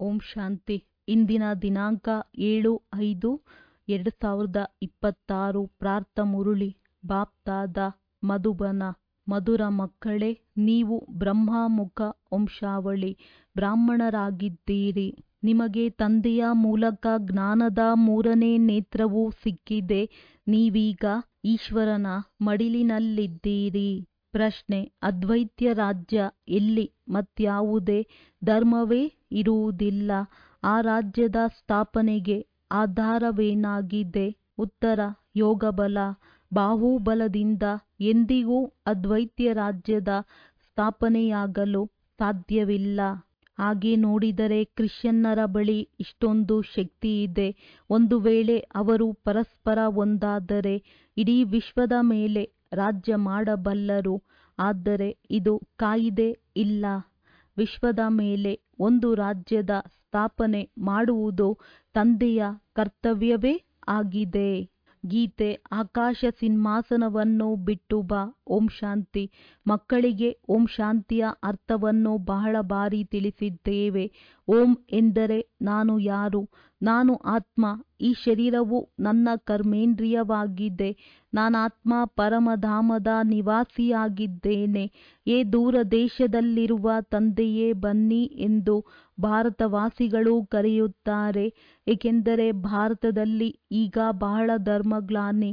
ಓಂ ಶಾಂತಿ ಇಂದಿನ ದಿನಾಂಕ ಏಳು ಐದು ಎರಡು ಸಾವಿರದ ಇಪ್ಪತ್ತಾರು ಪ್ರಾರ್ಥ ಮುರುಳಿ ಬಾಪ್ತಾದ ಮಧುಬನ ಮಧುರ ಮಕ್ಕಳೇ ನೀವು ಬ್ರಹ್ಮಮುಖ ವಂಶಾವಳಿ ಬ್ರಾಹ್ಮಣರಾಗಿದ್ದೀರಿ ನಿಮಗೆ ತಂದೆಯ ಮೂಲಕ ಜ್ಞಾನದ ಮೂರನೇ ನೇತ್ರವು ಸಿಕ್ಕಿದೆ ನೀವೀಗ ಈಶ್ವರನ ಮಡಿಲಿನಲ್ಲಿದ್ದೀರಿ ಪ್ರಶ್ನೆ ಅದ್ವೈತ್ಯ ರಾಜ್ಯ ಎಲ್ಲಿ ಮತ್ಯಾವುದೇ ಧರ್ಮವೇ ಇರುವುದಿಲ್ಲ ಆ ರಾಜ್ಯದ ಸ್ಥಾಪನೆಗೆ ಆಧಾರವೇನಾಗಿದೆ ಉತ್ತರ ಯೋಗಬಲ ಬಾಹುಬಲದಿಂದ ಎಂದಿಗೂ ಅದ್ವೈತ್ಯ ರಾಜ್ಯದ ಸ್ಥಾಪನೆಯಾಗಲು ಸಾಧ್ಯವಿಲ್ಲ ಹಾಗೆ ನೋಡಿದರೆ ಕ್ರಿಶ್ಚಿಯನ್ನರ ಬಳಿ ಇಷ್ಟೊಂದು ಶಕ್ತಿ ಇದೆ ಒಂದು ವೇಳೆ ಅವರು ಪರಸ್ಪರ ಒಂದಾದರೆ ಇಡೀ ವಿಶ್ವದ ಮೇಲೆ ರಾಜ್ಯ ಮಾಡಬಲ್ಲರು ಆದರೆ ಇದು ಕಾಯಿದೆ ಇಲ್ಲ ವಿಶ್ವದ ಮೇಲೆ ಒಂದು ರಾಜ್ಯದ ಸ್ಥಾಪನೆ ಮಾಡುವುದು ತಂದೆಯ ಕರ್ತವ್ಯವೇ ಆಗಿದೆ ಗೀತೆ ಆಕಾಶ ಸಿಂಹಾಸನವನ್ನು ಬಿಟ್ಟು ಬಾ ಓಂ ಶಾಂತಿ ಮಕ್ಕಳಿಗೆ ಓಂ ಶಾಂತಿಯ ಅರ್ಥವನ್ನು ಬಹಳ ಬಾರಿ ತಿಳಿಸಿದ್ದೇವೆ ಓಂ ಎಂದರೆ ನಾನು ಯಾರು ನಾನು ಆತ್ಮ ಈ ಶರೀರವು ನನ್ನ ಕರ್ಮೇಂದ್ರಿಯವಾಗಿದೆ ನಾನಾತ್ಮ ಪರಮಧಾಮದ ನಿವಾಸಿಯಾಗಿದ್ದೇನೆ ಏ ದೂರ ದೇಶದಲ್ಲಿರುವ ತಂದೆಯೇ ಬನ್ನಿ ಎಂದು ಭಾರತವಾಸಿಗಳು ಕರೆಯುತ್ತಾರೆ ಏಕೆಂದರೆ ಭಾರತದಲ್ಲಿ ಈಗ ಬಹಳ ಧರ್ಮಗ್ಲಾನಿ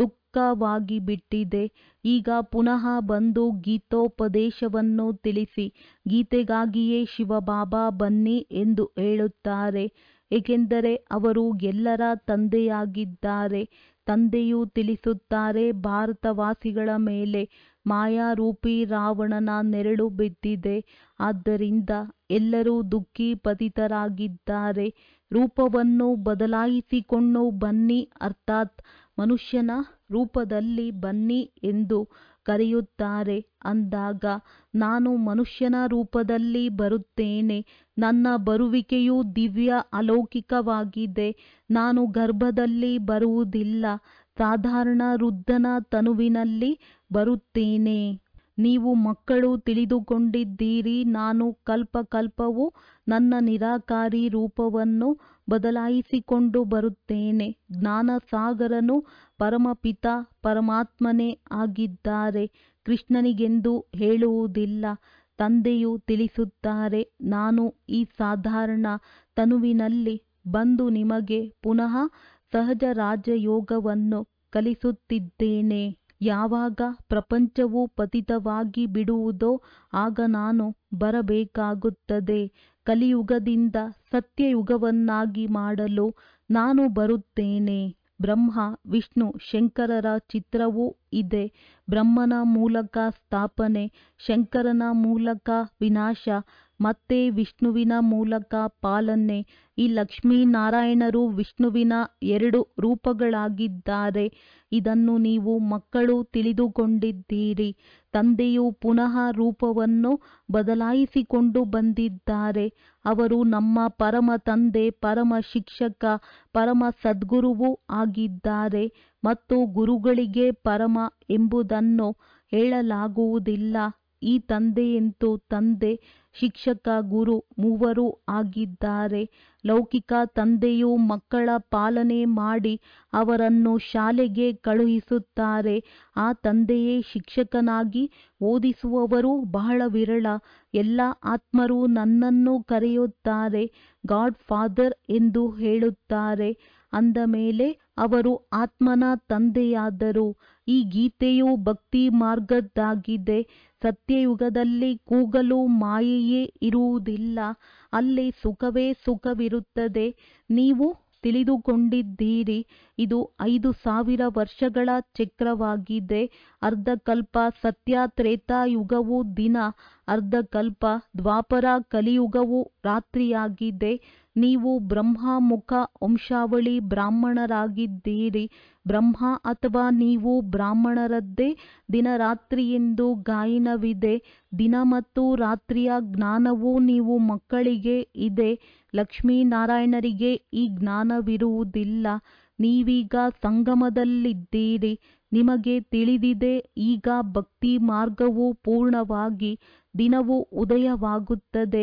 ದುಃಖವಾಗಿ ಬಿಟ್ಟಿದೆ ಈಗ ಪುನಃ ಬಂದು ಗೀತೋಪದೇಶವನ್ನು ತಿಳಿಸಿ ಗೀತೆಗಾಗಿಯೇ ಶಿವಬಾಬಾ ಬನ್ನಿ ಎಂದು ಹೇಳುತ್ತಾರೆ ಏಕೆಂದರೆ ಅವರು ಎಲ್ಲರ ತಂದೆಯಾಗಿದ್ದಾರೆ ತಂದೆಯು ತಿಳಿಸುತ್ತಾರೆ ಭಾರತವಾಸಿಗಳ ಮೇಲೆ ಮಾಯಾರೂಪಿ ರಾವಣನ ನೆರಳು ಬಿದ್ದಿದೆ ಆದ್ದರಿಂದ ಎಲ್ಲರೂ ದುಃಖಿ ಪತಿತರಾಗಿದ್ದಾರೆ ರೂಪವನ್ನು ಬದಲಾಯಿಸಿಕೊಂಡು ಬನ್ನಿ ಅರ್ಥಾತ್ ಮನುಷ್ಯನ ರೂಪದಲ್ಲಿ ಬನ್ನಿ ಎಂದು ಕರೆಯುತ್ತಾರೆ ಅಂದಾಗ ನಾನು ಮನುಷ್ಯನ ರೂಪದಲ್ಲಿ ಬರುತ್ತೇನೆ ನನ್ನ ಬರುವಿಕೆಯು ದಿವ್ಯ ಅಲೌಕಿಕವಾಗಿದೆ ನಾನು ಗರ್ಭದಲ್ಲಿ ಬರುವುದಿಲ್ಲ ಸಾಧಾರಣ ವೃದ್ಧನ ತನುವಿನಲ್ಲಿ ಬರುತ್ತೇನೆ ನೀವು ಮಕ್ಕಳು ತಿಳಿದುಕೊಂಡಿದ್ದೀರಿ ನಾನು ಕಲ್ಪ ಕಲ್ಪವೂ ನನ್ನ ನಿರಾಕಾರಿ ರೂಪವನ್ನು ಬದಲಾಯಿಸಿಕೊಂಡು ಬರುತ್ತೇನೆ ಜ್ಞಾನಸಾಗರನು ಪರಮಪಿತ ಪರಮಾತ್ಮನೇ ಆಗಿದ್ದಾರೆ ಕೃಷ್ಣನಿಗೆಂದು ಹೇಳುವುದಿಲ್ಲ ತಂದೆಯು ತಿಳಿಸುತ್ತಾರೆ ನಾನು ಈ ಸಾಧಾರಣ ತನುವಿನಲ್ಲಿ ಬಂದು ನಿಮಗೆ ಪುನಃ ಸಹಜ ರಾಜಯೋಗವನ್ನು ಕಲಿಸುತ್ತಿದ್ದೇನೆ ಯಾವಾಗ ಪ್ರಪಂಚವು ಪತಿತವಾಗಿ ಬಿಡುವುದೋ ಆಗ ನಾನು ಬರಬೇಕಾಗುತ್ತದೆ ಕಲಿಯುಗದಿಂದ ಸತ್ಯಯುಗವನ್ನಾಗಿ ಮಾಡಲು ನಾನು ಬರುತ್ತೇನೆ ಬ್ರಹ್ಮ ವಿಷ್ಣು ಶಂಕರರ ಚಿತ್ರವೂ ಇದೆ ಬ್ರಹ್ಮನ ಮೂಲಕ ಸ್ಥಾಪನೆ ಶಂಕರನ ಮೂಲಕ ವಿನಾಶ ಮತ್ತೆ ವಿಷ್ಣುವಿನ ಮೂಲಕ ಪಾಲನೆ ಈ ಲಕ್ಷ್ಮೀನಾರಾಯಣರು ವಿಷ್ಣುವಿನ ಎರಡು ರೂಪಗಳಾಗಿದ್ದಾರೆ ಇದನ್ನು ನೀವು ಮಕ್ಕಳು ತಿಳಿದುಕೊಂಡಿದ್ದೀರಿ ತಂದೆಯು ಪುನಃ ರೂಪವನ್ನು ಬದಲಾಯಿಸಿಕೊಂಡು ಬಂದಿದ್ದಾರೆ ಅವರು ನಮ್ಮ ಪರಮ ತಂದೆ ಪರಮ ಶಿಕ್ಷಕ ಪರಮ ಸದ್ಗುರುವೂ ಆಗಿದ್ದಾರೆ ಮತ್ತು ಗುರುಗಳಿಗೆ ಪರಮ ಎಂಬುದನ್ನು ಹೇಳಲಾಗುವುದಿಲ್ಲ ಈ ತಂದೆಯಂತೂ ತಂದೆ ಶಿಕ್ಷಕ ಗುರು ಮೂವರೂ ಆಗಿದ್ದಾರೆ ಲೌಕಿಕ ತಂದೆಯು ಮಕ್ಕಳ ಪಾಲನೆ ಮಾಡಿ ಅವರನ್ನು ಶಾಲೆಗೆ ಕಳುಹಿಸುತ್ತಾರೆ ಆ ತಂದೆಯೇ ಶಿಕ್ಷಕನಾಗಿ ಓದಿಸುವವರು ಬಹಳ ವಿರಳ ಎಲ್ಲ ಆತ್ಮರು ನನ್ನನ್ನು ಕರೆಯುತ್ತಾರೆ ಗಾಡ್ ಫಾದರ್ ಎಂದು ಹೇಳುತ್ತಾರೆ ಅಂದ ಮೇಲೆ ಅವರು ಆತ್ಮನ ತಂದೆಯಾದರು ಈ ಗೀತೆಯು ಭಕ್ತಿ ಮಾರ್ಗದ್ದಾಗಿದೆ ಸತ್ಯಯುಗದಲ್ಲಿ ಕೂಗಲು ಮಾಯೆಯೇ ಇರುವುದಿಲ್ಲ ಅಲ್ಲಿ ಸುಖವೇ ಸುಖವಿರುತ್ತದೆ ನೀವು ತಿಳಿದುಕೊಂಡಿದ್ದೀರಿ ಇದು ಐದು ಸಾವಿರ ವರ್ಷಗಳ ಚಕ್ರವಾಗಿದೆ ಅರ್ಧಕಲ್ಪ ಸತ್ಯ ತ್ರೇತಾಯುಗವು ದಿನ ಅರ್ಧಕಲ್ಪ ದ್ವಾಪರ ಕಲಿಯುಗವು ರಾತ್ರಿಯಾಗಿದೆ ನೀವು ಬ್ರಹ್ಮಮುಖ ವಂಶಾವಳಿ ಬ್ರಾಹ್ಮಣರಾಗಿದ್ದೀರಿ ಬ್ರಹ್ಮ ಅಥವಾ ನೀವು ಬ್ರಾಹ್ಮಣರದ್ದೇ ದಿನರಾತ್ರಿಯೆಂದು ಗಾಯನವಿದೆ ದಿನ ಮತ್ತು ರಾತ್ರಿಯ ಜ್ಞಾನವೂ ನೀವು ಮಕ್ಕಳಿಗೆ ಇದೆ ಲಕ್ಷ್ಮೀನಾರಾಯಣರಿಗೆ ಈ ಜ್ಞಾನವಿರುವುದಿಲ್ಲ ನೀವೀಗ ಸಂಗಮದಲ್ಲಿದ್ದೀರಿ ನಿಮಗೆ ತಿಳಿದಿದೆ ಈಗ ಭಕ್ತಿ ಮಾರ್ಗವು ಪೂರ್ಣವಾಗಿ ದಿನವು ಉದಯವಾಗುತ್ತದೆ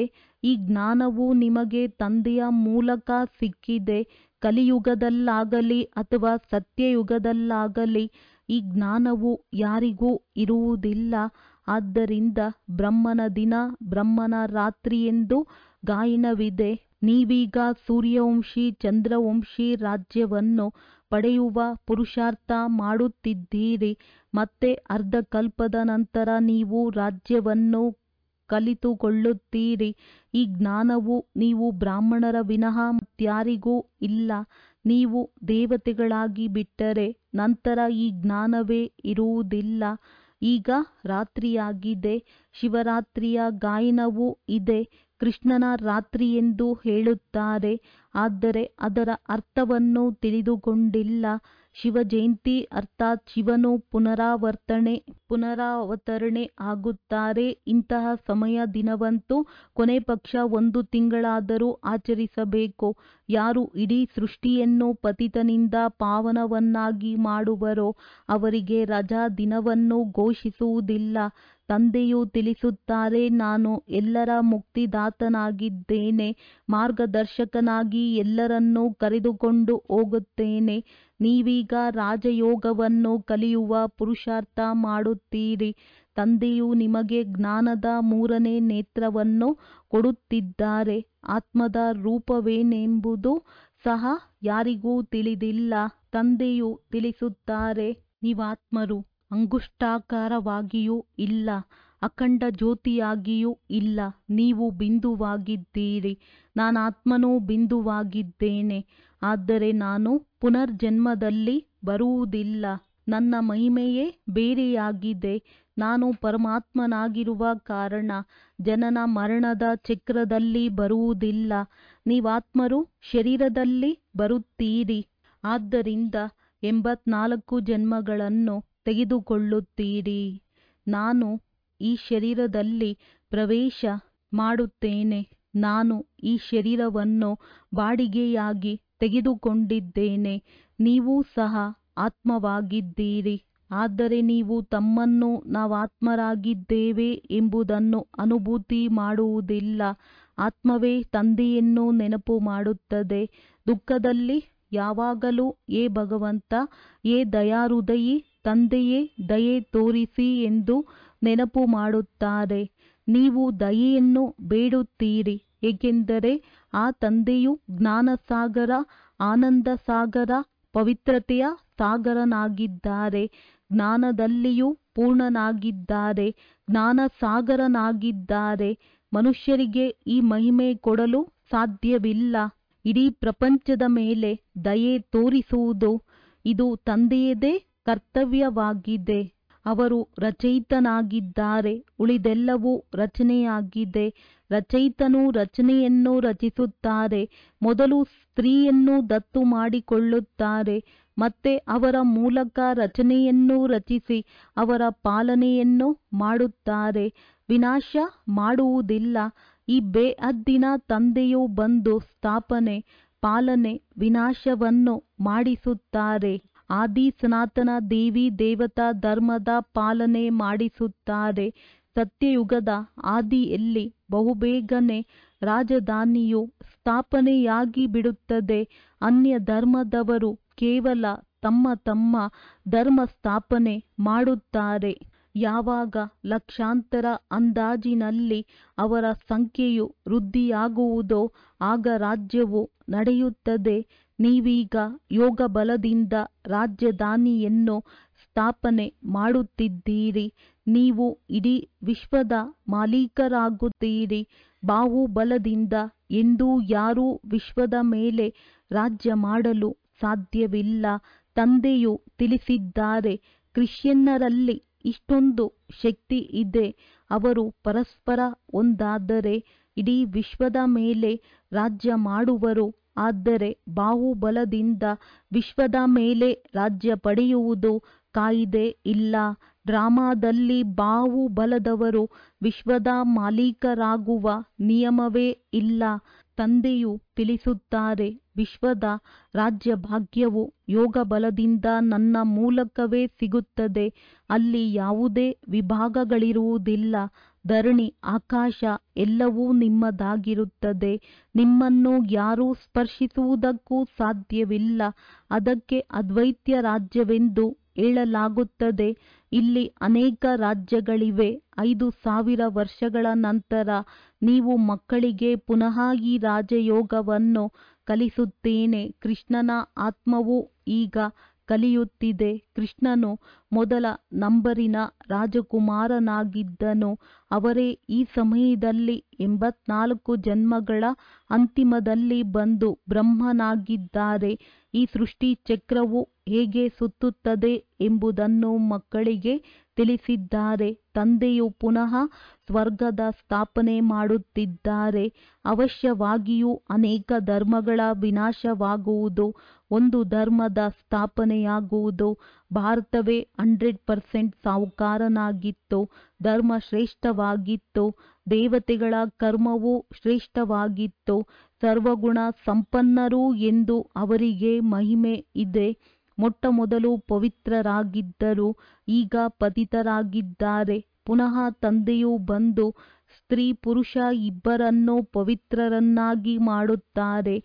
ಈ ಜ್ಞಾನವು ನಿಮಗೆ ತಂದೆಯ ಮೂಲಕ ಸಿಕ್ಕಿದೆ ಕಲಿಯುಗದಲ್ಲಾಗಲಿ ಅಥವಾ ಸತ್ಯಯುಗದಲ್ಲಾಗಲಿ ಈ ಜ್ಞಾನವು ಯಾರಿಗೂ ಇರುವುದಿಲ್ಲ ಆದ್ದರಿಂದ ಬ್ರಹ್ಮನ ದಿನ ಬ್ರಹ್ಮನ ರಾತ್ರಿ ಎಂದು ಗಾಯನವಿದೆ ನೀವೀಗ ಸೂರ್ಯವಂಶಿ ಚಂದ್ರವಂಶಿ ರಾಜ್ಯವನ್ನು ಪಡೆಯುವ ಪುರುಷಾರ್ಥ ಮಾಡುತ್ತಿದ್ದೀರಿ ಮತ್ತೆ ಅರ್ಧಕಲ್ಪದ ನಂತರ ನೀವು ರಾಜ್ಯವನ್ನು ಕಲಿತುಕೊಳ್ಳುತ್ತೀರಿ ಈ ಜ್ಞಾನವು ನೀವು ಬ್ರಾಹ್ಮಣರ ವಿನಃ ಮತ್ಯಾರಿಗೂ ಇಲ್ಲ ನೀವು ದೇವತೆಗಳಾಗಿ ಬಿಟ್ಟರೆ ನಂತರ ಈ ಜ್ಞಾನವೇ ಇರುವುದಿಲ್ಲ ಈಗ ರಾತ್ರಿಯಾಗಿದೆ ಶಿವರಾತ್ರಿಯ ಗಾಯನವೂ ಇದೆ ಕೃಷ್ಣನ ರಾತ್ರಿ ಎಂದು ಹೇಳುತ್ತಾರೆ ಆದರೆ ಅದರ ಅರ್ಥವನ್ನು ತಿಳಿದುಕೊಂಡಿಲ್ಲ ಶಿವ ಜಯಂತಿ ಅರ್ಥಾತ್ ಶಿವನು ಪುನರಾವರ್ತನೆ ಪುನರಾವತರಣೆ ಆಗುತ್ತಾರೆ ಇಂತಹ ಸಮಯ ದಿನವಂತೂ ಕೊನೆ ಪಕ್ಷ ಒಂದು ತಿಂಗಳಾದರೂ ಆಚರಿಸಬೇಕು ಯಾರು ಇಡೀ ಸೃಷ್ಟಿಯನ್ನು ಪತಿತನಿಂದ ಪಾವನವನ್ನಾಗಿ ಮಾಡುವರೋ ಅವರಿಗೆ ರಜಾ ದಿನವನ್ನು ಘೋಷಿಸುವುದಿಲ್ಲ ತಂದೆಯು ತಿಳಿಸುತ್ತಾರೆ ನಾನು ಎಲ್ಲರ ಮುಕ್ತಿದಾತನಾಗಿದ್ದೇನೆ ಮಾರ್ಗದರ್ಶಕನಾಗಿ ಎಲ್ಲರನ್ನೂ ಕರೆದುಕೊಂಡು ಹೋಗುತ್ತೇನೆ ನೀವೀಗ ರಾಜಯೋಗವನ್ನು ಕಲಿಯುವ ಪುರುಷಾರ್ಥ ಮಾಡುತ್ತೀರಿ ತಂದೆಯು ನಿಮಗೆ ಜ್ಞಾನದ ಮೂರನೇ ನೇತ್ರವನ್ನು ಕೊಡುತ್ತಿದ್ದಾರೆ ಆತ್ಮದ ರೂಪವೇನೆಂಬುದು ಸಹ ಯಾರಿಗೂ ತಿಳಿದಿಲ್ಲ ತಂದೆಯು ತಿಳಿಸುತ್ತಾರೆ ನೀವಾತ್ಮರು ಅಂಗುಷ್ಟಾಕಾರವಾಗಿಯೂ ಇಲ್ಲ ಅಖಂಡ ಜ್ಯೋತಿಯಾಗಿಯೂ ಇಲ್ಲ ನೀವು ಬಿಂದುವಾಗಿದ್ದೀರಿ ನಾನಾತ್ಮನೂ ಬಿಂದುವಾಗಿದ್ದೇನೆ ಆದರೆ ನಾನು ಪುನರ್ಜನ್ಮದಲ್ಲಿ ಬರುವುದಿಲ್ಲ ನನ್ನ ಮಹಿಮೆಯೇ ಬೇರೆಯಾಗಿದೆ ನಾನು ಪರಮಾತ್ಮನಾಗಿರುವ ಕಾರಣ ಜನನ ಮರಣದ ಚಕ್ರದಲ್ಲಿ ಬರುವುದಿಲ್ಲ ನೀವಾತ್ಮರು ಶರೀರದಲ್ಲಿ ಬರುತ್ತೀರಿ ಆದ್ದರಿಂದ ಎಂಬತ್ನಾಲ್ಕು ಜನ್ಮಗಳನ್ನು ತೆಗೆದುಕೊಳ್ಳುತ್ತೀರಿ ನಾನು ಈ ಶರೀರದಲ್ಲಿ ಪ್ರವೇಶ ಮಾಡುತ್ತೇನೆ ನಾನು ಈ ಶರೀರವನ್ನು ಬಾಡಿಗೆಯಾಗಿ ತೆಗೆದುಕೊಂಡಿದ್ದೇನೆ ನೀವೂ ಸಹ ಆತ್ಮವಾಗಿದ್ದೀರಿ ಆದರೆ ನೀವು ತಮ್ಮನ್ನು ನಾವಾತ್ಮರಾಗಿದ್ದೇವೆ ಎಂಬುದನ್ನು ಅನುಭೂತಿ ಮಾಡುವುದಿಲ್ಲ ಆತ್ಮವೇ ತಂದೆಯನ್ನು ನೆನಪು ಮಾಡುತ್ತದೆ ದುಃಖದಲ್ಲಿ ಯಾವಾಗಲೂ ಏ ಭಗವಂತ ಏ ದಯಾಹೃದಯಿ ತಂದೆಯೇ ದಯೆ ತೋರಿಸಿ ಎಂದು ನೆನಪು ಮಾಡುತ್ತಾರೆ ನೀವು ದಯೆಯನ್ನು ಬೇಡುತ್ತೀರಿ ಏಕೆಂದರೆ ಆ ತಂದೆಯು ಜ್ಞಾನಸಾಗರ ಆನಂದ ಸಾಗರ ಪವಿತ್ರತೆಯ ಸಾಗರನಾಗಿದ್ದಾರೆ ಜ್ಞಾನದಲ್ಲಿಯೂ ಪೂರ್ಣನಾಗಿದ್ದಾರೆ ಜ್ಞಾನ ಸಾಗರನಾಗಿದ್ದಾರೆ ಮನುಷ್ಯರಿಗೆ ಈ ಮಹಿಮೆ ಕೊಡಲು ಸಾಧ್ಯವಿಲ್ಲ ಇಡೀ ಪ್ರಪಂಚದ ಮೇಲೆ ದಯೆ ತೋರಿಸುವುದು ಇದು ತಂದೆಯದೇ ಕರ್ತವ್ಯವಾಗಿದೆ ಅವರು ರಚಯಿತನಾಗಿದ್ದಾರೆ ಉಳಿದೆಲ್ಲವೂ ರಚನೆಯಾಗಿದೆ ರಚಯಿತನು ರಚನೆಯನ್ನು ರಚಿಸುತ್ತಾರೆ ಮೊದಲು ಸ್ತ್ರೀಯನ್ನು ದತ್ತು ಮಾಡಿಕೊಳ್ಳುತ್ತಾರೆ ಮತ್ತೆ ಅವರ ಮೂಲಕ ರಚನೆಯನ್ನು ರಚಿಸಿ ಅವರ ಪಾಲನೆಯನ್ನು ಮಾಡುತ್ತಾರೆ ವಿನಾಶ ಮಾಡುವುದಿಲ್ಲ ಈ ಬೇಅದ್ದಿನ ತಂದೆಯು ಬಂದು ಸ್ಥಾಪನೆ ಪಾಲನೆ ವಿನಾಶವನ್ನು ಮಾಡಿಸುತ್ತಾರೆ ಆದಿ ಸನಾತನ ದೇವಿ ದೇವತಾ ಧರ್ಮದ ಪಾಲನೆ ಮಾಡಿಸುತ್ತಾರೆ ಸತ್ಯಯುಗದ ಆದಿಯಲ್ಲಿ ಬಹುಬೇಗನೆ ರಾಜಧಾನಿಯು ಸ್ಥಾಪನೆಯಾಗಿ ಬಿಡುತ್ತದೆ ಅನ್ಯ ಧರ್ಮದವರು ಕೇವಲ ತಮ್ಮ ತಮ್ಮ ಧರ್ಮ ಸ್ಥಾಪನೆ ಮಾಡುತ್ತಾರೆ ಯಾವಾಗ ಲಕ್ಷಾಂತರ ಅಂದಾಜಿನಲ್ಲಿ ಅವರ ಸಂಖ್ಯೆಯು ವೃದ್ಧಿಯಾಗುವುದೋ ಆಗ ರಾಜ್ಯವು ನಡೆಯುತ್ತದೆ ನೀವೀಗ ಯೋಗ ಬಲದಿಂದ ರಾಜಧಾನಿಯನ್ನು ಸ್ಥಾಪನೆ ಮಾಡುತ್ತಿದ್ದೀರಿ ನೀವು ಇಡೀ ವಿಶ್ವದ ಮಾಲೀಕರಾಗುತ್ತೀರಿ ಬಾಹುಬಲದಿಂದ ಎಂದೂ ಯಾರೂ ವಿಶ್ವದ ಮೇಲೆ ರಾಜ್ಯ ಮಾಡಲು ಸಾಧ್ಯವಿಲ್ಲ ತಂದೆಯು ತಿಳಿಸಿದ್ದಾರೆ ಕ್ರಿಶ್ಚಿಯನ್ನರಲ್ಲಿ ಇಷ್ಟೊಂದು ಶಕ್ತಿ ಇದೆ ಅವರು ಪರಸ್ಪರ ಒಂದಾದರೆ ಇಡೀ ವಿಶ್ವದ ಮೇಲೆ ರಾಜ್ಯ ಮಾಡುವರು ಆದರೆ ಬಾಹುಬಲದಿಂದ ವಿಶ್ವದ ಮೇಲೆ ರಾಜ್ಯ ಪಡೆಯುವುದು ಕಾಯಿದೆ ಇಲ್ಲ ಡ್ರಾಮಾದಲ್ಲಿ ಬಾಹುಬಲದವರು ವಿಶ್ವದ ಮಾಲೀಕರಾಗುವ ನಿಯಮವೇ ಇಲ್ಲ ತಂದೆಯು ತಿಳಿಸುತ್ತಾರೆ ವಿಶ್ವದ ರಾಜ್ಯ ಭಾಗ್ಯವು ಯೋಗ ಬಲದಿಂದ ನನ್ನ ಮೂಲಕವೇ ಸಿಗುತ್ತದೆ ಅಲ್ಲಿ ಯಾವುದೇ ವಿಭಾಗಗಳಿರುವುದಿಲ್ಲ ಧರಣಿ ಆಕಾಶ ಎಲ್ಲವೂ ನಿಮ್ಮದಾಗಿರುತ್ತದೆ ನಿಮ್ಮನ್ನು ಯಾರೂ ಸ್ಪರ್ಶಿಸುವುದಕ್ಕೂ ಸಾಧ್ಯವಿಲ್ಲ ಅದಕ್ಕೆ ಅದ್ವೈತ್ಯ ರಾಜ್ಯವೆಂದು ಹೇಳಲಾಗುತ್ತದೆ ಇಲ್ಲಿ ಅನೇಕ ರಾಜ್ಯಗಳಿವೆ ಐದು ಸಾವಿರ ವರ್ಷಗಳ ನಂತರ ನೀವು ಮಕ್ಕಳಿಗೆ ಪುನಃ ಈ ರಾಜಯೋಗವನ್ನು ಕಲಿಸುತ್ತೇನೆ ಕೃಷ್ಣನ ಆತ್ಮವು ಈಗ ಕಲಿಯುತ್ತಿದೆ ಕೃಷ್ಣನು ಮೊದಲ ನಂಬರಿನ ರಾಜಕುಮಾರನಾಗಿದ್ದನು ಅವರೇ ಈ ಸಮಯದಲ್ಲಿ ಎಂಬತ್ನಾಲ್ಕು ಜನ್ಮಗಳ ಅಂತಿಮದಲ್ಲಿ ಬಂದು ಬ್ರಹ್ಮನಾಗಿದ್ದಾರೆ ಈ ಸೃಷ್ಟಿ ಚಕ್ರವು ಹೇಗೆ ಸುತ್ತುತ್ತದೆ ಎಂಬುದನ್ನು ಮಕ್ಕಳಿಗೆ ತಿಳಿಸಿದ್ದಾರೆ ತಂದೆಯು ಪುನಃ ಸ್ವರ್ಗದ ಸ್ಥಾಪನೆ ಮಾಡುತ್ತಿದ್ದಾರೆ ಅವಶ್ಯವಾಗಿಯೂ ಅನೇಕ ಧರ್ಮಗಳ ವಿನಾಶವಾಗುವುದು ಒಂದು ಧರ್ಮದ ಸ್ಥಾಪನೆಯಾಗುವುದು ಭಾರತವೇ ಹಂಡ್ರೆಡ್ ಪರ್ಸೆಂಟ್ ಸಾಹುಕಾರನಾಗಿತ್ತು ಧರ್ಮ ಶ್ರೇಷ್ಠವಾಗಿತ್ತು ದೇವತೆಗಳ ಕರ್ಮವೂ ಶ್ರೇಷ್ಠವಾಗಿತ್ತು ಸರ್ವಗುಣ ಸಂಪನ್ನರು ಎಂದು ಅವರಿಗೆ ಮಹಿಮೆ ಇದೆ ಮೊಟ್ಟ ಮೊದಲು ಪವಿತ್ರರಾಗಿದ್ದರು ಈಗ ಪತಿತರಾಗಿದ್ದಾರೆ ಪುನಃ ತಂದೆಯು ಬಂದು ಸ್ತ್ರೀ ಪುರುಷ ಇಬ್ಬರನ್ನೂ ಪವಿತ್ರರನ್ನಾಗಿ ಮಾಡುತ್ತಾರೆ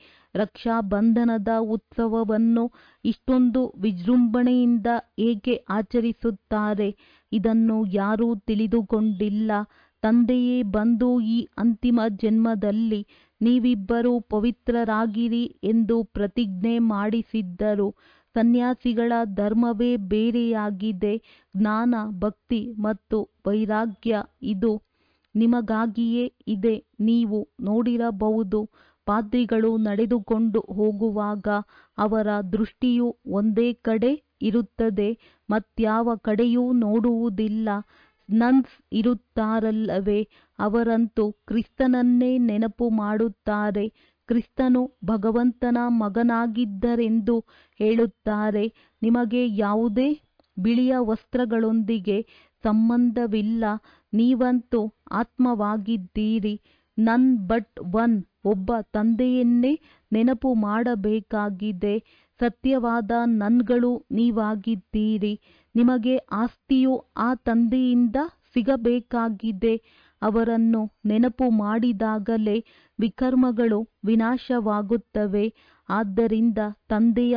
ರಕ್ಷಾಬಂಧನದ ಉತ್ಸವವನ್ನು ಇಷ್ಟೊಂದು ವಿಜೃಂಭಣೆಯಿಂದ ಏಕೆ ಆಚರಿಸುತ್ತಾರೆ ಇದನ್ನು ಯಾರೂ ತಿಳಿದುಕೊಂಡಿಲ್ಲ ತಂದೆಯೇ ಬಂದು ಈ ಅಂತಿಮ ಜನ್ಮದಲ್ಲಿ ನೀವಿಬ್ಬರು ಪವಿತ್ರರಾಗಿರಿ ಎಂದು ಪ್ರತಿಜ್ಞೆ ಮಾಡಿಸಿದ್ದರು ಸನ್ಯಾಸಿಗಳ ಧರ್ಮವೇ ಬೇರೆಯಾಗಿದೆ ಜ್ಞಾನ ಭಕ್ತಿ ಮತ್ತು ವೈರಾಗ್ಯ ಇದು ನಿಮಗಾಗಿಯೇ ಇದೆ ನೀವು ನೋಡಿರಬಹುದು ಪಾದ್ರಿಗಳು ನಡೆದುಕೊಂಡು ಹೋಗುವಾಗ ಅವರ ದೃಷ್ಟಿಯು ಒಂದೇ ಕಡೆ ಇರುತ್ತದೆ ಮತ್ಯಾವ ಕಡೆಯೂ ನೋಡುವುದಿಲ್ಲ ನನ್ಸ್ ಇರುತ್ತಾರಲ್ಲವೇ ಅವರಂತೂ ಕ್ರಿಸ್ತನನ್ನೇ ನೆನಪು ಮಾಡುತ್ತಾರೆ ಕ್ರಿಸ್ತನು ಭಗವಂತನ ಮಗನಾಗಿದ್ದರೆಂದು ಹೇಳುತ್ತಾರೆ ನಿಮಗೆ ಯಾವುದೇ ಬಿಳಿಯ ವಸ್ತ್ರಗಳೊಂದಿಗೆ ಸಂಬಂಧವಿಲ್ಲ ನೀವಂತೂ ಆತ್ಮವಾಗಿದ್ದೀರಿ ನನ್ ಬಟ್ ಒನ್ ಒಬ್ಬ ತಂದೆಯನ್ನೇ ನೆನಪು ಮಾಡಬೇಕಾಗಿದೆ ಸತ್ಯವಾದ ನನ್ಗಳು ನೀವಾಗಿದ್ದೀರಿ ನಿಮಗೆ ಆಸ್ತಿಯು ಆ ತಂದೆಯಿಂದ ಸಿಗಬೇಕಾಗಿದೆ ಅವರನ್ನು ನೆನಪು ಮಾಡಿದಾಗಲೇ ವಿಕರ್ಮಗಳು ವಿನಾಶವಾಗುತ್ತವೆ ಆದ್ದರಿಂದ ತಂದೆಯ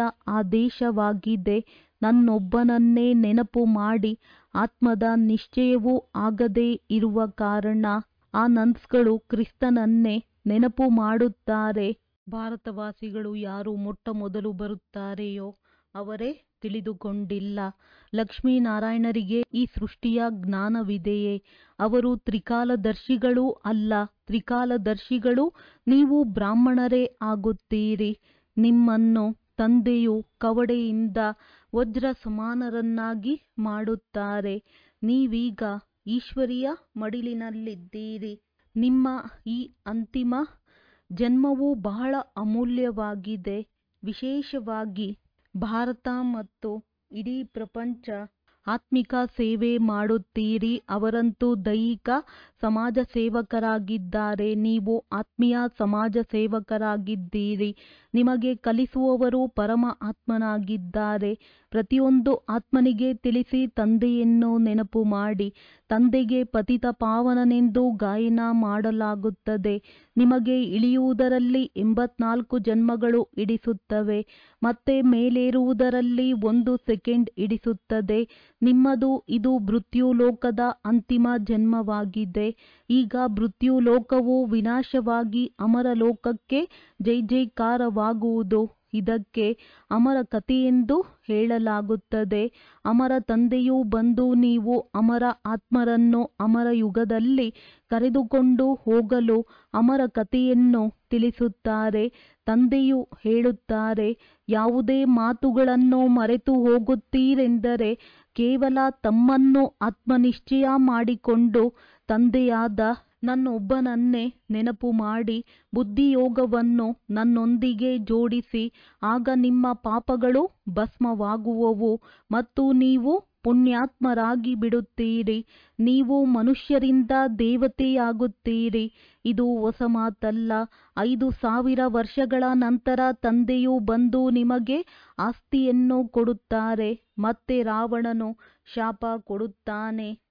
ಆದೇಶವಾಗಿದೆ ನನ್ನೊಬ್ಬನನ್ನೇ ನೆನಪು ಮಾಡಿ ಆತ್ಮದ ನಿಶ್ಚಯವೂ ಆಗದೇ ಇರುವ ಕಾರಣ ಆ ನನ್ಸ್ಗಳು ಕ್ರಿಸ್ತನನ್ನೇ ನೆನಪು ಮಾಡುತ್ತಾರೆ ಭಾರತವಾಸಿಗಳು ಯಾರು ಮೊಟ್ಟ ಮೊದಲು ಬರುತ್ತಾರೆಯೋ ಅವರೇ ತಿಳಿದುಕೊಂಡಿಲ್ಲ ಲಕ್ಷ್ಮೀನಾರಾಯಣರಿಗೆ ಈ ಸೃಷ್ಟಿಯ ಜ್ಞಾನವಿದೆಯೇ ಅವರು ತ್ರಿಕಾಲದರ್ಶಿಗಳೂ ಅಲ್ಲ ತ್ರಿಕಾಲದರ್ಶಿಗಳು ನೀವು ಬ್ರಾಹ್ಮಣರೇ ಆಗುತ್ತೀರಿ ನಿಮ್ಮನ್ನು ತಂದೆಯು ಕವಡೆಯಿಂದ ವಜ್ರ ಸಮಾನರನ್ನಾಗಿ ಮಾಡುತ್ತಾರೆ ನೀವೀಗ ಈಶ್ವರಿಯ ಮಡಿಲಿನಲ್ಲಿದ್ದೀರಿ ನಿಮ್ಮ ಈ ಅಂತಿಮ ಜನ್ಮವು ಬಹಳ ಅಮೂಲ್ಯವಾಗಿದೆ ವಿಶೇಷವಾಗಿ ಭಾರತ ಮತ್ತು ಇಡೀ ಪ್ರಪಂಚ ಆತ್ಮಿಕ ಸೇವೆ ಮಾಡುತ್ತೀರಿ ಅವರಂತೂ ದೈಹಿಕ ಸಮಾಜ ಸೇವಕರಾಗಿದ್ದಾರೆ ನೀವು ಆತ್ಮೀಯ ಸಮಾಜ ಸೇವಕರಾಗಿದ್ದೀರಿ ನಿಮಗೆ ಕಲಿಸುವವರು ಪರಮ ಆತ್ಮನಾಗಿದ್ದಾರೆ ಪ್ರತಿಯೊಂದು ಆತ್ಮನಿಗೆ ತಿಳಿಸಿ ತಂದೆಯನ್ನು ನೆನಪು ಮಾಡಿ ತಂದೆಗೆ ಪತಿತ ಪಾವನನೆಂದು ಗಾಯನ ಮಾಡಲಾಗುತ್ತದೆ ನಿಮಗೆ ಇಳಿಯುವುದರಲ್ಲಿ ಎಂಬತ್ನಾಲ್ಕು ಜನ್ಮಗಳು ಹಿಡಿಸುತ್ತವೆ ಮತ್ತೆ ಮೇಲೇರುವುದರಲ್ಲಿ ಒಂದು ಸೆಕೆಂಡ್ ಹಿಡಿಸುತ್ತದೆ ನಿಮ್ಮದು ಇದು ಮೃತ್ಯುಲೋಕದ ಅಂತಿಮ ಜನ್ಮವಾಗಿದೆ ಈಗ ಮೃತ್ಯುಲೋಕವು ವಿನಾಶವಾಗಿ ಅಮರ ಲೋಕಕ್ಕೆ ಜೈ ಜೈಕಾರವಾಗುವುದು ಇದಕ್ಕೆ ಅಮರ ಕಥೆಯೆಂದು ಹೇಳಲಾಗುತ್ತದೆ ಅಮರ ತಂದೆಯು ಬಂದು ನೀವು ಅಮರ ಆತ್ಮರನ್ನು ಅಮರ ಯುಗದಲ್ಲಿ ಕರೆದುಕೊಂಡು ಹೋಗಲು ಅಮರ ಕಥೆಯನ್ನು ತಿಳಿಸುತ್ತಾರೆ ತಂದೆಯು ಹೇಳುತ್ತಾರೆ ಯಾವುದೇ ಮಾತುಗಳನ್ನು ಮರೆತು ಹೋಗುತ್ತೀರೆಂದರೆ ಕೇವಲ ತಮ್ಮನ್ನು ಆತ್ಮನಿಶ್ಚಯ ಮಾಡಿಕೊಂಡು ತಂದೆಯಾದ ನನ್ನೊಬ್ಬನನ್ನೇ ನೆನಪು ಮಾಡಿ ಬುದ್ಧಿಯೋಗವನ್ನು ನನ್ನೊಂದಿಗೆ ಜೋಡಿಸಿ ಆಗ ನಿಮ್ಮ ಪಾಪಗಳು ಭಸ್ಮವಾಗುವವು ಮತ್ತು ನೀವು ಪುಣ್ಯಾತ್ಮರಾಗಿ ಬಿಡುತ್ತೀರಿ ನೀವು ಮನುಷ್ಯರಿಂದ ದೇವತೆಯಾಗುತ್ತೀರಿ ಇದು ಹೊಸ ಮಾತಲ್ಲ ಐದು ಸಾವಿರ ವರ್ಷಗಳ ನಂತರ ತಂದೆಯು ಬಂದು ನಿಮಗೆ ಆಸ್ತಿಯನ್ನು ಕೊಡುತ್ತಾರೆ ಮತ್ತೆ ರಾವಣನು ಶಾಪ ಕೊಡುತ್ತಾನೆ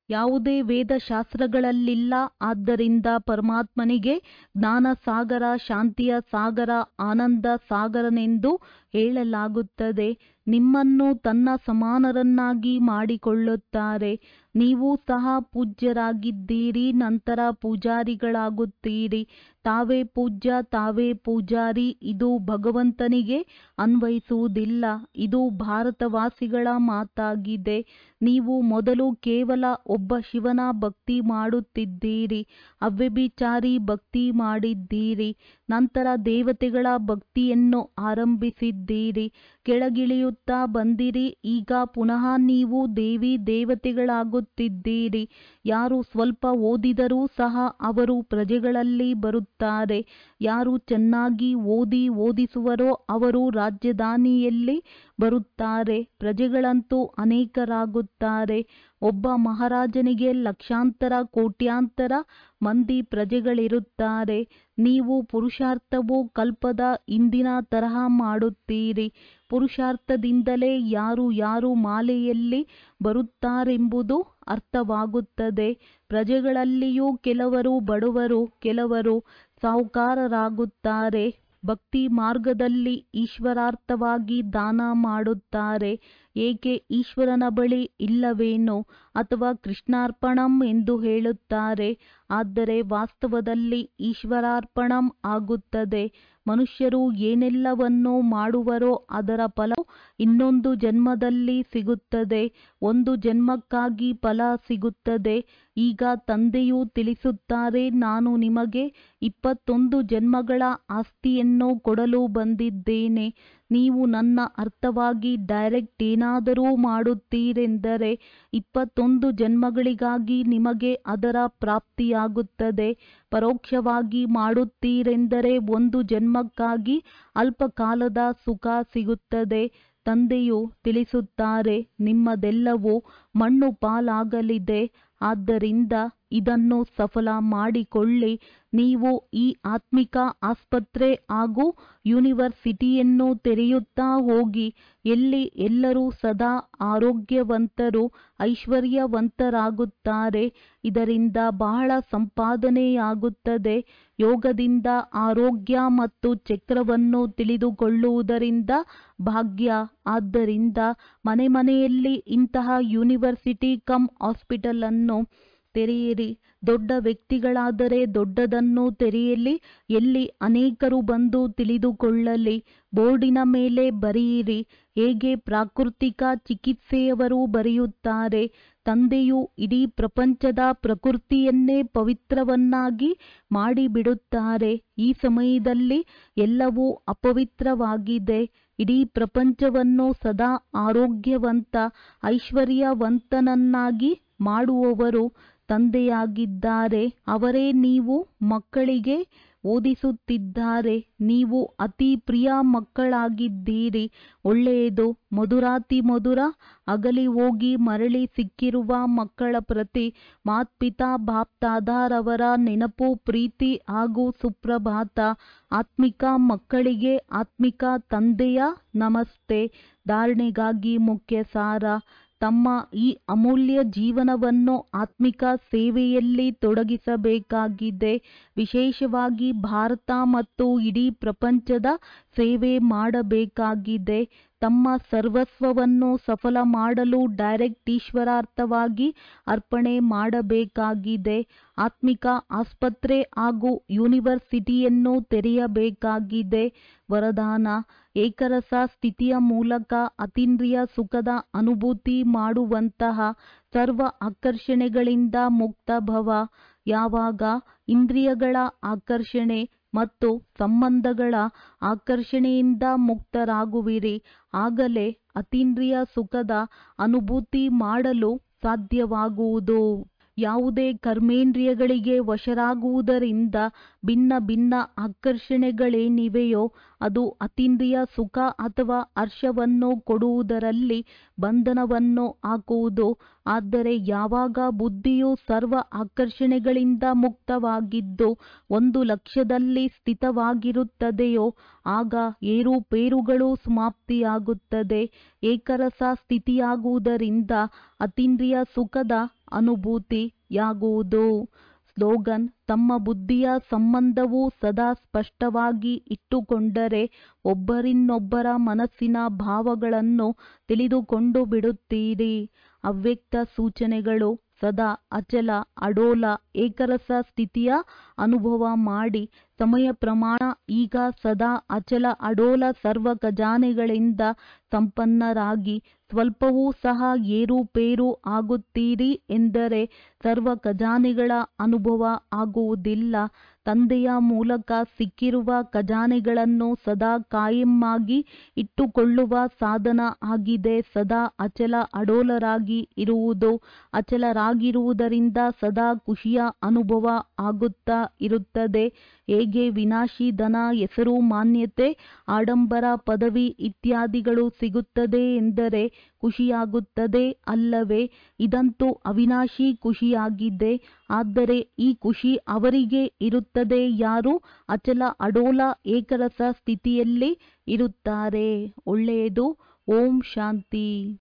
ಯಾವುದೇ ವೇದಶಾಸ್ತ್ರಗಳಲ್ಲಿಲ್ಲ ಆದ್ದರಿಂದ ಪರಮಾತ್ಮನಿಗೆ ಜ್ಞಾನ ಸಾಗರ ಶಾಂತಿಯ ಸಾಗರ ಆನಂದ ಸಾಗರನೆಂದು ಹೇಳಲಾಗುತ್ತದೆ ನಿಮ್ಮನ್ನು ತನ್ನ ಸಮಾನರನ್ನಾಗಿ ಮಾಡಿಕೊಳ್ಳುತ್ತಾರೆ ನೀವು ಸಹ ಪೂಜ್ಯರಾಗಿದ್ದೀರಿ ನಂತರ ಪೂಜಾರಿಗಳಾಗುತ್ತೀರಿ ತಾವೇ ಪೂಜ್ಯ ತಾವೇ ಪೂಜಾರಿ ಇದು ಭಗವಂತನಿಗೆ ಅನ್ವಯಿಸುವುದಿಲ್ಲ ಇದು ಭಾರತವಾಸಿಗಳ ಮಾತಾಗಿದೆ ನೀವು ಮೊದಲು ಕೇವಲ ಒಬ್ಬ ಶಿವನ ಭಕ್ತಿ ಮಾಡುತ್ತಿದ್ದೀರಿ ಅವ್ಯಭಿಚಾರಿ ಭಕ್ತಿ ಮಾಡಿದ್ದೀರಿ ನಂತರ ದೇವತೆಗಳ ಭಕ್ತಿಯನ್ನು ಆರಂಭಿಸಿದ್ದೀರಿ ಕೆಳಗಿಳಿಯುತ್ತಾ ಬಂದಿರಿ ಈಗ ಪುನಃ ನೀವು ದೇವಿ ದೇವತೆಗಳಾಗುತ್ತಿದ್ದೀರಿ ಯಾರು ಸ್ವಲ್ಪ ಓದಿದರೂ ಸಹ ಅವರು ಪ್ರಜೆಗಳಲ್ಲಿ ಬರುತ್ತಾರೆ ಯಾರು ಚೆನ್ನಾಗಿ ಓದಿ ಓದಿಸುವರೋ ಅವರು ರಾಜಧಾನಿಯಲ್ಲಿ ಬರುತ್ತಾರೆ ಪ್ರಜೆಗಳಂತೂ ಅನೇಕರಾಗುತ್ತಾರೆ ಒಬ್ಬ ಮಹಾರಾಜನಿಗೆ ಲಕ್ಷಾಂತರ ಕೋಟ್ಯಾಂತರ ಮಂದಿ ಪ್ರಜೆಗಳಿರುತ್ತಾರೆ ನೀವು ಪುರುಷಾರ್ಥವು ಕಲ್ಪದ ಇಂದಿನ ತರಹ ಮಾಡುತ್ತೀರಿ ಪುರುಷಾರ್ಥದಿಂದಲೇ ಯಾರು ಯಾರು ಮಾಲೆಯಲ್ಲಿ ಬರುತ್ತಾರೆಂಬುದು ಅರ್ಥವಾಗುತ್ತದೆ ಪ್ರಜೆಗಳಲ್ಲಿಯೂ ಕೆಲವರು ಬಡವರು ಕೆಲವರು ಸಾಹುಕಾರರಾಗುತ್ತಾರೆ ಭಕ್ತಿ ಮಾರ್ಗದಲ್ಲಿ ಈಶ್ವರಾರ್ಥವಾಗಿ ದಾನ ಮಾಡುತ್ತಾರೆ ಏಕೆ ಈಶ್ವರನ ಬಳಿ ಇಲ್ಲವೇನೋ ಅಥವಾ ಕೃಷ್ಣಾರ್ಪಣಂ ಎಂದು ಹೇಳುತ್ತಾರೆ ಆದರೆ ವಾಸ್ತವದಲ್ಲಿ ಈಶ್ವರಾರ್ಪಣಂ ಆಗುತ್ತದೆ ಮನುಷ್ಯರು ಏನೆಲ್ಲವನ್ನೂ ಮಾಡುವರೋ ಅದರ ಫಲವು ಇನ್ನೊಂದು ಜನ್ಮದಲ್ಲಿ ಸಿಗುತ್ತದೆ ಒಂದು ಜನ್ಮಕ್ಕಾಗಿ ಫಲ ಸಿಗುತ್ತದೆ ಈಗ ತಂದೆಯು ತಿಳಿಸುತ್ತಾರೆ ನಾನು ನಿಮಗೆ ಇಪ್ಪತ್ತೊಂದು ಜನ್ಮಗಳ ಆಸ್ತಿಯನ್ನು ಕೊಡಲು ಬಂದಿದ್ದೇನೆ ನೀವು ನನ್ನ ಅರ್ಥವಾಗಿ ಡೈರೆಕ್ಟ್ ಏನಾದರೂ ಮಾಡುತ್ತೀರೆಂದರೆ ಇಪ್ಪತ್ತೊಂದು ಜನ್ಮಗಳಿಗಾಗಿ ನಿಮಗೆ ಅದರ ಪ್ರಾಪ್ತಿಯಾಗುತ್ತದೆ ಪರೋಕ್ಷವಾಗಿ ಮಾಡುತ್ತೀರೆಂದರೆ ಒಂದು ಜನ್ಮಕ್ಕಾಗಿ ಅಲ್ಪಕಾಲದ ಸುಖ ಸಿಗುತ್ತದೆ ತಂದೆಯು ತಿಳಿಸುತ್ತಾರೆ ನಿಮ್ಮದೆಲ್ಲವೂ ಮಣ್ಣು ಪಾಲಾಗಲಿದೆ ಆದ್ದರಿಂದ ಇದನ್ನು ಸಫಲ ಮಾಡಿಕೊಳ್ಳಿ ನೀವು ಈ ಆತ್ಮಿಕ ಆಸ್ಪತ್ರೆ ಹಾಗೂ ಯೂನಿವರ್ಸಿಟಿಯನ್ನು ತೆರೆಯುತ್ತಾ ಹೋಗಿ ಎಲ್ಲಿ ಎಲ್ಲರೂ ಸದಾ ಆರೋಗ್ಯವಂತರು ಐಶ್ವರ್ಯವಂತರಾಗುತ್ತಾರೆ ಇದರಿಂದ ಬಹಳ ಸಂಪಾದನೆಯಾಗುತ್ತದೆ ಯೋಗದಿಂದ ಆರೋಗ್ಯ ಮತ್ತು ಚಕ್ರವನ್ನು ತಿಳಿದುಕೊಳ್ಳುವುದರಿಂದ ಭಾಗ್ಯ ಆದ್ದರಿಂದ ಮನೆ ಮನೆಯಲ್ಲಿ ಇಂತಹ ಯೂನಿವರ್ಸಿಟಿ ಕಮ್ ಹಾಸ್ಪಿಟಲ್ ಅನ್ನು ತೆರೆಯಿರಿ ದೊಡ್ಡ ವ್ಯಕ್ತಿಗಳಾದರೆ ದೊಡ್ಡದನ್ನು ತೆರೆಯಲಿ ಎಲ್ಲಿ ಅನೇಕರು ಬಂದು ತಿಳಿದುಕೊಳ್ಳಲಿ ಬೋರ್ಡಿನ ಮೇಲೆ ಬರೆಯಿರಿ ಹೇಗೆ ಪ್ರಾಕೃತಿಕ ಚಿಕಿತ್ಸೆಯವರು ಬರೆಯುತ್ತಾರೆ ತಂದೆಯು ಇಡೀ ಪ್ರಪಂಚದ ಪ್ರಕೃತಿಯನ್ನೇ ಪವಿತ್ರವನ್ನಾಗಿ ಮಾಡಿಬಿಡುತ್ತಾರೆ ಈ ಸಮಯದಲ್ಲಿ ಎಲ್ಲವೂ ಅಪವಿತ್ರವಾಗಿದೆ ಇಡೀ ಪ್ರಪಂಚವನ್ನು ಸದಾ ಆರೋಗ್ಯವಂತ ಐಶ್ವರ್ಯವಂತನನ್ನಾಗಿ ಮಾಡುವವರು ತಂದೆಯಾಗಿದ್ದಾರೆ ಅವರೇ ನೀವು ಮಕ್ಕಳಿಗೆ ಓದಿಸುತ್ತಿದ್ದಾರೆ ನೀವು ಅತಿ ಪ್ರಿಯ ಮಕ್ಕಳಾಗಿದ್ದೀರಿ ಒಳ್ಳೆಯದು ಮಧುರಾತಿ ಮಧುರ ಅಗಲಿ ಹೋಗಿ ಮರಳಿ ಸಿಕ್ಕಿರುವ ಮಕ್ಕಳ ಪ್ರತಿ ಮಾತ್ಪಿತಾ ಬಾಪ್ತಾದಾರವರ ನೆನಪು ಪ್ರೀತಿ ಹಾಗೂ ಸುಪ್ರಭಾತ ಆತ್ಮಿಕ ಮಕ್ಕಳಿಗೆ ಆತ್ಮಿಕ ತಂದೆಯ ನಮಸ್ತೆ ಧಾರಣೆಗಾಗಿ ಮುಖ್ಯ ಸಾರ ತಮ್ಮ ಈ ಅಮೂಲ್ಯ ಜೀವನವನ್ನು ಆತ್ಮಿಕ ಸೇವೆಯಲ್ಲಿ ತೊಡಗಿಸಬೇಕಾಗಿದೆ ವಿಶೇಷವಾಗಿ ಭಾರತ ಮತ್ತು ಇಡೀ ಪ್ರಪಂಚದ ಸೇವೆ ಮಾಡಬೇಕಾಗಿದೆ ತಮ್ಮ ಸರ್ವಸ್ವವನ್ನು ಸಫಲ ಮಾಡಲು ಡೈರೆಕ್ಟ್ ಈಶ್ವರಾರ್ಥವಾಗಿ ಅರ್ಪಣೆ ಮಾಡಬೇಕಾಗಿದೆ ಆತ್ಮಿಕ ಆಸ್ಪತ್ರೆ ಹಾಗೂ ಯೂನಿವರ್ಸಿಟಿಯನ್ನು ತೆರೆಯಬೇಕಾಗಿದೆ ವರದಾನ ಏಕರಸ ಸ್ಥಿತಿಯ ಮೂಲಕ ಅತೀಂದ್ರಿಯ ಸುಖದ ಅನುಭೂತಿ ಮಾಡುವಂತಹ ಸರ್ವ ಆಕರ್ಷಣೆಗಳಿಂದ ಮುಕ್ತ ಭವ ಯಾವಾಗ ಇಂದ್ರಿಯಗಳ ಆಕರ್ಷಣೆ ಮತ್ತು ಸಂಬಂಧಗಳ ಆಕರ್ಷಣೆಯಿಂದ ಮುಕ್ತರಾಗುವಿರಿ ಆಗಲೇ ಅತೀಂದ್ರಿಯ ಸುಖದ ಅನುಭೂತಿ ಮಾಡಲು ಸಾಧ್ಯವಾಗುವುದು ಯಾವುದೇ ಕರ್ಮೇಂದ್ರಿಯಗಳಿಗೆ ವಶರಾಗುವುದರಿಂದ ಭಿನ್ನ ಭಿನ್ನ ಆಕರ್ಷಣೆಗಳೇನಿವೆಯೋ ಅದು ಅತೀಂದ್ರಿಯ ಸುಖ ಅಥವಾ ಹರ್ಷವನ್ನು ಕೊಡುವುದರಲ್ಲಿ ಬಂಧನವನ್ನು ಹಾಕುವುದು ಆದರೆ ಯಾವಾಗ ಬುದ್ಧಿಯು ಸರ್ವ ಆಕರ್ಷಣೆಗಳಿಂದ ಮುಕ್ತವಾಗಿದ್ದು ಒಂದು ಲಕ್ಷ್ಯದಲ್ಲಿ ಸ್ಥಿತವಾಗಿರುತ್ತದೆಯೋ ಆಗ ಏರುಪೇರುಗಳು ಸಮಾಪ್ತಿಯಾಗುತ್ತದೆ ಏಕರಸ ಸ್ಥಿತಿಯಾಗುವುದರಿಂದ ಅತೀಂದ್ರಿಯ ಸುಖದ ಅನುಭೂತಿಯಾಗುವುದು ಸ್ಲೋಗನ್ ತಮ್ಮ ಬುದ್ಧಿಯ ಸಂಬಂಧವು ಸದಾ ಸ್ಪಷ್ಟವಾಗಿ ಇಟ್ಟುಕೊಂಡರೆ ಒಬ್ಬರಿನ್ನೊಬ್ಬರ ಮನಸ್ಸಿನ ಭಾವಗಳನ್ನು ತಿಳಿದುಕೊಂಡು ಬಿಡುತ್ತೀರಿ ಅವ್ಯಕ್ತ ಸೂಚನೆಗಳು ಸದಾ ಅಚಲ ಅಡೋಲ ಏಕರಸ ಸ್ಥಿತಿಯ ಅನುಭವ ಮಾಡಿ ಸಮಯ ಪ್ರಮಾಣ ಈಗ ಸದಾ ಅಚಲ ಅಡೋಲ ಸರ್ವ ಖಜಾನೆಗಳಿಂದ ಸಂಪನ್ನರಾಗಿ ಸ್ವಲ್ಪವೂ ಸಹ ಏರುಪೇರು ಆಗುತ್ತೀರಿ ಎಂದರೆ ಸರ್ವ ಖಜಾನೆಗಳ ಅನುಭವ ಆಗುವುದಿಲ್ಲ ತಂದೆಯ ಮೂಲಕ ಸಿಕ್ಕಿರುವ ಖಜಾನೆಗಳನ್ನು ಸದಾ ಕಾಯಮ್ಮಾಗಿ ಇಟ್ಟುಕೊಳ್ಳುವ ಸಾಧನ ಆಗಿದೆ ಸದಾ ಅಚಲ ಅಡೋಲರಾಗಿ ಇರುವುದು ಅಚಲರಾಗಿರುವುದರಿಂದ ಸದಾ ಖುಷಿಯ ಅನುಭವ ಆಗುತ್ತಾ ಇರುತ್ತದೆ ಹೇಗೆ ವಿನಾಶಿ ಧನ ಹೆಸರು ಮಾನ್ಯತೆ ಆಡಂಬರ ಪದವಿ ಇತ್ಯಾದಿಗಳು ಸಿಗುತ್ತದೆ ಎಂದರೆ ಖುಷಿಯಾಗುತ್ತದೆ ಅಲ್ಲವೇ ಇದಂತೂ ಅವಿನಾಶಿ ಖುಷಿಯಾಗಿದೆ ಆದರೆ ಈ ಖುಷಿ ಅವರಿಗೆ ಇರುತ್ತದೆ ಯಾರು ಅಚಲ ಅಡೋಲ ಏಕರಸ ಸ್ಥಿತಿಯಲ್ಲಿ ಇರುತ್ತಾರೆ ಒಳ್ಳೆಯದು ಓಂ ಶಾಂತಿ